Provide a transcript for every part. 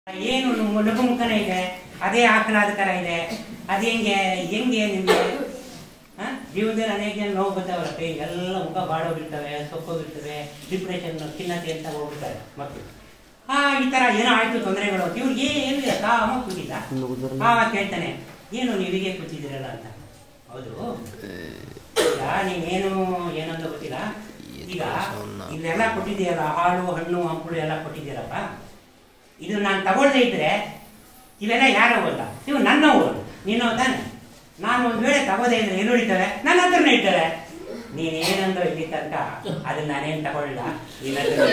ಏನು ಲಘುಮುಖನ ಇದೆ ಅದೇ ಆಹ್ಲಾದಕರ ಇದೆ ಅದು ಹೆಂಗೆ ಹೆಂಗೆ ನಿಮ್ಗೆ ಆ? ಜೀವನದಲ್ಲಿ ಅನೇಕ ಜನ ನೋವು ಬರ್ತಾವಲ್ಲ ಎಲ್ಲ ಮುಖ ಬಾಡೋಗಿರ್ತವೆ ಸೊಕ್ಕೋಗಿರ್ತವೆ ಡಿಪ್ರೆಷನ್ ಖಿನ್ನತೆ ಅಂತ ಹೋಗ್ಬಿಡ್ತಾರೆ ಮಕ್ಕಳು ಆ ಈ ತರ ಏನೋ ಆಯ್ತು ತೊಂದರೆಗಳು ಅಂತ ಇವ್ರಿಗೆ ಏನು ಇಲ್ಲ ಕಾಮ ಕೂತಿದ್ದ ಆ ಕೇಳ್ತಾನೆ ಏನು ನೀವು ಹೀಗೆ ಕೂತಿದ್ದೀರಲ್ಲ ಅಂತ ಹೌದು ಈಗ ನೀವೇನು ಏನಂತ ಗೊತ್ತಿಲ್ಲ ಈಗ ಇಲ್ಲೆಲ್ಲ ಕೊಟ್ಟಿದ್ದೀಯಲ್ಲ ಹಾಳು ಹಣ್ಣು ಹಂಪಲು ಎಲ್ಲ ಕೊಟ್ಟಿದ್ದೀರಪ್ಪ ಇದು ನಾನು ತಗೊಳ್ದೇ ಇದ್ರೆ ಇವೆಲ್ಲ ಯಾರವಲ್ಲ ಇವು ನನ್ನವು ನೀನು ತಾನೆ ನಾನು ಒಂದ್ ವೇಳೆ ತಗೋದೇ ಇದ್ರೆ ಎಲ್ಲಿ ಉಳಿತವೆ ನನ್ನ ಹತ್ರನೇ ಇರ್ತವೆ ನೀನೇನಂದು ಇಲ್ಲಿ ತನಕ ಅದನ್ನ ನಾನೇನ್ ತಗೊಳ್ಳ ನಿನ್ನ ಹತ್ರನೇ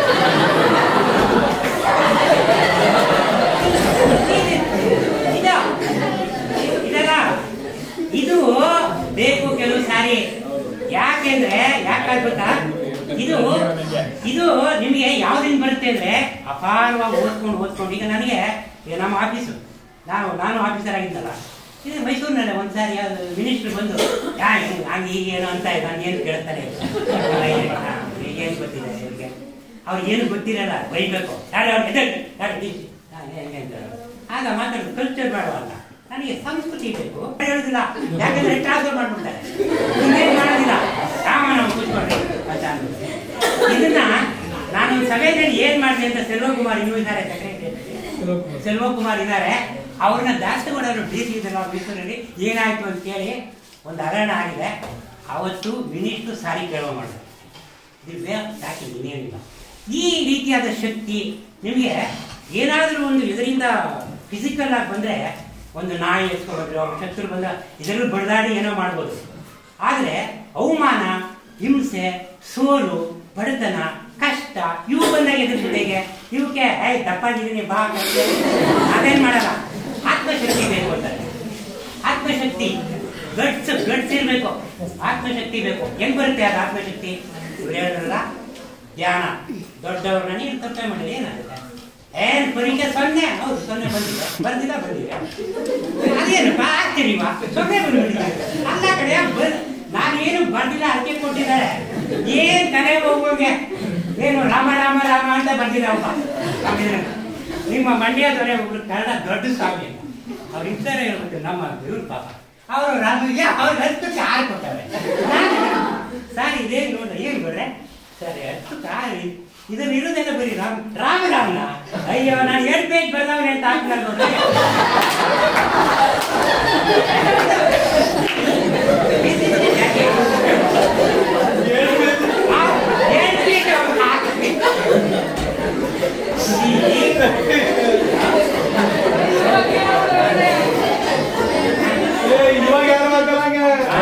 ಇದ ಇದಲ್ಲ ಇದು ಬೇಕು ಕೆಲವು ಸಾರಿ ಯಾಕೆಂದ್ರೆ ಯಾಕಾಗ್ ಗೊತ್ತಾ ಇದು ಇದು ನಿಮಗೆ ಯಾವ್ದಿಂದ ಬರುತ್ತೆ ಅಂದ್ರೆ ಅಪಾರವಾಗಿ ಓದ್ಕೊಂಡು ಓದ್ಕೊಂಡು ಈಗ ನನಗೆ ಈಗ ನಮ್ಮ ಆಫೀಸು ನಾನು ನಾನು ಆಫೀಸರ್ ಆಗಿದ್ದಲ್ಲ ಇದು ಮೈಸೂರಿನಲ್ಲಿ ಒಂದ್ಸಾರಿ ಯಾವ್ದು ಮಿನಿಸ್ಟರ್ ಬಂದು ಯಾ ಹಿಂಗ್ ಹಂಗೆ ಹೀಗೆ ಏನೋ ಅಂತ ನಾನು ಏನು ಕೇಳ್ತಾನೆ ಏನು ಗೊತ್ತಿದೆ ಇವ್ರಿಗೆ ಅವ್ರಿಗೆ ಏನು ಗೊತ್ತಿರಲ್ಲ ಬೈಬೇಕು ಯಾರು ಅವ್ರು ಎದ್ದೇಳಿ, ಯಾರು ಡಿ ಸಿ? ಹಾ, ಹೆಂಗೆ ಅಂತ ಹೇಳೋದು. ಆಗ ಮಾತಾಡೋದು ಕಲ್ಚರ್ ಬೇಡವಲ್ಲ ನನಗೆ ಸಂಸ್ಕೃತಿ ಬೇಕು ಹೇಳುದಿಲ್ಲ ಯಾಕಂದ್ರೆ ಟ್ರಾನ್ಸ್ಫರ್ ಮಾಡ್ಬಿಡ್ತಾರೆ ಇನ್ನೇನ್ ಮಾಡೋದಿಲ್ಲ ರಾಮನ ಕೂತ್ಕೊಂಡ್ರೆ ಅಂತ ಅಂದ್ಬಿಟ್ಟು. ಇದನ್ನ ನಾನು ಸಭೆಯಲ್ಲಿ ಏನ್ ಮಾಡಿದೆ ಅಂತ ಸೆಲ್ವಕುಮಾರ್ ಇನ್ನೂ ಇದ್ದಾರೆ secretary. ಸೆಲ್ವಕುಮಾರ್ ಇದ್ದಾರೆ ಅವ್ರನ್ನ ದಾಸಗೌಡರು ಡಿ ಸಿ ಇದ್ದಾರೆ ಮೈಸೂರಲ್ಲಿ ಏನಾಯ್ತು ಅಂತ ಕೇಳಿ ಒಂದು ಹಗರಣ ಆಗಿದೆ ಅವತ್ತು ಮಿನಿಸ್ಟ್ರು ಸಾರಿ ಕೇಳುವ ಮಾಡಿದ್ರು ದಿವ್ಯ ಸಾಕಿ ಇನ್ನೇನಿಲ್ಲ ಈ ರೀತಿಯಾದ ಶಕ್ತಿ ನಿಮಗೆ ಏನಾದರೂ ಒಂದು ಇದರಿಂದ ಫಿಸಿಕಲ್ ಆಗಿ ಬಂದ್ರೆ ಒಂದು ನಾಯಿ ಎತ್ಕೊಂಡ್ರು ಅವ್ರ ಶತ್ರು ಬಂದ ಇದರಲ್ಲೂ ಬಡದಾಡಿ ಏನೋ ಮಾಡ್ಬೋದು ಆದ್ರೆ ಅವಮಾನ ಹಿಂಸೆ ಸೋಲು ಬಡತನ ಕಷ್ಟ ಇವು ಬಂದಾಗ ಎದುರ್ಬಿಟ್ಟೆಗೆ ಇವಕ್ಕೆ ಏ ದಪ್ಪಾಗಿದ್ದೀನಿ ಬಾ ಕತ್ತೆ. ಅದೇನ್ ಮಾಡಲ್ಲ ಆತ್ಮಶಕ್ತಿ ಬೇಕು ಅಂತಾರೆ ಆತ್ಮಶಕ್ತಿ ಗಟ್ಸ್ ಗಟ್ಸ್ ಇರ್ಬೇಕು ಆತ್ಮಶಕ್ತಿ ಬೇಕು ಹೆಂಗ್ ಬರುತ್ತೆ ಅದು ಆತ್ಮಶಕ್ತಿ ಇವ್ರು ಹೇಳಿದ್ರಲ್ಲ ಧ್ಯಾನ ದೊಡ್ಡವ್ರನ್ನ ನೀನು ತಪ್ಪೆ ಮಾಡಿದ್ರೆ ಏನಾಗುತ್ತೆ ಏನ್ ಪರೀಕ್ಷೆ ಸೊನ್ನೆ ಹೌದು ಸೊನ್ನೆ ಬಂದಿದೆ ಬಂದಿಲ್ಲ ಬಂದಿದೆ ಅದೇನಪ್ಪ ಆಶ್ಚರ್ಯವ ಸೊನ್ನೆ ಬಂದ್ಬಿಟ್ಟಿದೆ ಅಲ್ಲ ಕಡೆ ಬ- ನಾನೇನು ಬರ್ದಿಲ್ಲ ಅದಕ್ಕೆ ಕೊಟ್ಟಿದ್ದಾರೆ ಏನ್ ಕರೆ ಹೋಗೋಗೆ ಏನು ರಾಮ ರಾಮ ರಾಮ ಅಂತ ಬರ್ದಿಲ್ಲಪ್ಪ ನಿಮ್ಮ ಮಂಡ್ಯದವರೇ ಒಬ್ರು ಕನ್ನಡ ದೊಡ್ಡ ಸ್ವಾಮಿ ಅಂತ. ಅವ್ರು ಇದ್ದಾರೆ ಹೇಳ್ಬಿಟ್ಟು ನಮ್ಮ ಇವ್ರು ಪಾಪ ಅವರು ರಾಮಗೆ ಅವ್ರ ಹತ್ತಕ್ಕೆ ಆರು ಕೊಟ್ಟವ್ರೆ ಸರ್ ಇದೇನು ನೋಡ್ರಿ ಏನ್ ಬಿಡ್ರೆ ಸರಿ ಹತ್ತಕ್ಕೆ ಆರು ಇದನ್ನ ಇರುವುದೆಲ್ಲ ಬರೀ ರಾಮ ರಾಮ ರಾಮನ ಅಯ್ಯೋ ನಾನು ಎರಡು ಪೇಜ್ ಬರ್ದವನೆ ಅಂತ ಹಾಕ್ತಾರೆ ನೋಡ್ರಿ ಆ, ಎರಡು page ಅವ್ರು ಹಾಕ್ತಾರೆ. ಈ- ಇವಾಗ ಯಾರು ಮಾತಾಡಂಗೆ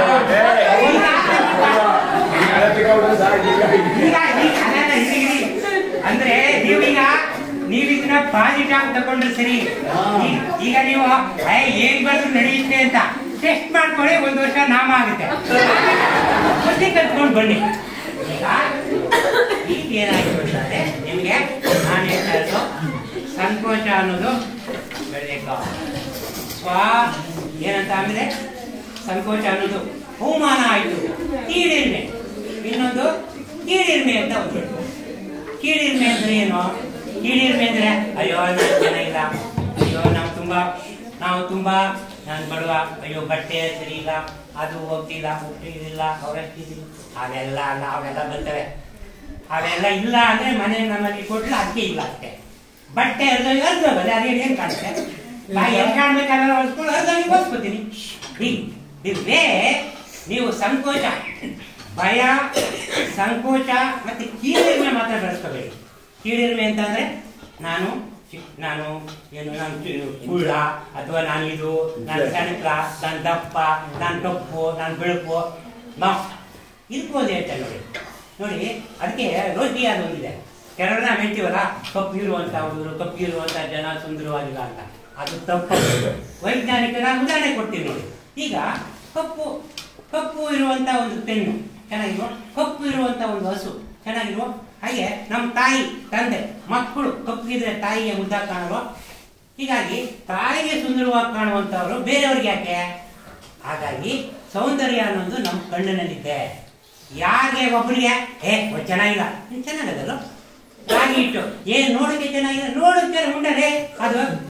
ಈಗ ಈ ಕನ್ನಡ ಹಿಡಿಗಿರಿ. ಅಂದ್ರೆ ನೀವೀಗ ನೀವೀಗ ಪಾಸಿಟಿವ್ ಆಗಿ ತಗೊಂಡ್ರೆ ಸರಿ ಈ- ಈಗ ನೀವು ಏ, ಏನ್ ಬರ್ದು ನಡೆಯುತ್ತೆ ಅಂತ ಟೆಸ್ಟ್ ಮಾಡ್ಕೊಳ್ಳಿ ಒಂದು ವರ್ಷ ನಾಮ ಆಗುತ್ತೆ ಬುದ್ಧಿ ಕಲ್ತ್ಕೊಂಡು ಬನ್ನಿ ಈಗ ಈಗ ಏನಾಯ್ತು ಅಂತಂದ್ರೆ ನಿಮ್ಗೆ ನಾನು ಹೇಳ್ತಾ ಇರೋದು ಸಂಕೋಚ ಅನ್ನೋದು ಬೆಳೆಯಕ್ಕ ಸ್ವ ಏನಂತ ಆಮೇಲೆ ಸಂಕೋಚ ಅನ್ನೋದು ಅವಮಾನ ಆಯ್ತು ಕೀಳಿರ್ಮೆ ಇನ್ನೊಂದು ಕೀಳಿರ್ಮೆ ಅಂತ ಒಂದು ಕೀಳಿರ್ಮೆ ಅಂದ್ರೆ ಏನು ಕೀಳಿರ್ಮೆ ಅಂದ್ರೆ ಅಯ್ಯೋ ನಾನು ಚೆನ್ನಾಗಿಲ್ಲ ಅಯ್ಯೋ ನಾವು ತುಂಬಾ ನಾವು ತುಂಬಾ ನಾನು ಬಡವ ಅಯ್ಯೋ ಬಟ್ಟೆ ಸರಿ ಇಲ್ಲ ಅದು ಹೋಗ್ತಿಲ್ಲ ಹುಟ್ಟಿದಿಲ್ಲ ಅವರಷ್ಟಿದಿಲ್ಲ ಅವೆಲ್ಲ ಅಲ್ಲ ಅವೆಲ್ಲ ಬರ್ತವೆ ಅವೆಲ್ಲ ಇಲ್ಲ ಅಂದ್ರೆ ಮನೆ ನಮ್ಮಲ್ಲಿ ಕೊಟ್ಲು ಅದಕ್ಕೆ ಇಲ್ಲ ಅಷ್ಟೇ ಬಟ್ಟೆ ಅರ್ಧ ಅರ್ಧ ಬಲೆ ಅದೇನು ಏನ್ ಕಾಣುತ್ತೆ ನಾ ಎಲ್ಲಿ ಕಾಣ್ಬೇಕಾದ್ರೆ ಹೊಲ್ಸ್ಕೊಂಡು ಅರ್ಧ ಓದ್ಕೋತೀನಿ ಇದೇ ನೀವು ಸಂಕೋಚ ಭಯ ಸಂಕೋಚ ಮತ್ತೆ ಕೀಳಿರ್ಮೆ ಮಾತ್ರ ಬೆಳೆಸ್ಕೋಬೇಡಿ ಕೀಳಿರ್ಮೆ ಅಂತಂದ್ರೆ ನಾನು ಚಿ- ನಾನು ಏನು ನಾನು ಚಿ- ಕುಳ್ಳ ಅಥವಾ ನಾನು ಇದು ನಾನು ಸಣ್ಣ ನಾನು ದಪ್ಪ ನಾನು ಕಪ್ಪು ನಾನು ಬೆಳಕು ನಾ ಇದಕ್ಕೊಂದು ಹೇಳ್ತೇನೆ ನೋಡಿ ನೋಡಿ ಅದಕ್ಕೆ ರೋಗಿ ಅದು ಒಂದಿದೆ ಕೆಲವರು ನಾವು ಹೇಳ್ತೀವಲ್ಲ ಕಪ್ಪು ಇರುವಂತ ಹುಡುಗರು ಕಪ್ಪು ಇರುವಂತ ಜನ ಸುಂದರವಾಗಿಲ್ಲ ಅಂತ ಅದು ತಪ್ಪು ವೈಜ್ಞಾನಿಕ ನಾನು ಉದಾಹರಣೆ ಕೊಡ್ತೀನಿ ನೋಡಿ ಈಗ ಕಪ್ಪು ಕಪ್ಪು ಇರುವಂತ ಒಂದು ಪೆಣ್ಣು ಚೆನ್ನಾಗಿರುವ ಕಪ್ಪು ಇರುವಂತ ಒಂದು ಹಸು ಚೆನ್ನಾಗಿರುವ ಹಾಗೆ ನಮ್ಮ ತಾಯಿ ತಂದೆ ಮಕ್ಕಳು ಕಪ್ಪಗಿದ್ರೆ ತಾಯಿಗೆ ಮುದ್ದಾಗಿ ಕಾಣಲ್ವ ಹೀಗಾಗಿ ತಾಯಿಗೆ ಸುಂದರವಾಗಿ ಕಾಣುವಂತವರು ಬೇರೆಯವ್ರಿಗೆ ಯಾಕೆ ಹಾಗಾಗಿ ಸೌಂದರ್ಯ ಅನ್ನೋದು ನಮ್ಮ ಕಣ್ಣಿನಲ್ಲಿದೆ ಯಾರಿಗೆ ಒಬ್ಬರಿಗೆ ಏ ಒಬ್ಬ ಚೆನ್ನಾಗಿಲ್ಲ ನೀನ್ ಚೆನ್ನಾಗದಲ್ಲ ರಾಗಿ ಹಿಟ್ಟು ಏನ್ ನೋಡಕ್ಕೆ ಚೆನ್ನಾಗಿದೆ ನೋಡಕ್ಕೆ ಮುಂಡನೆ ಅದು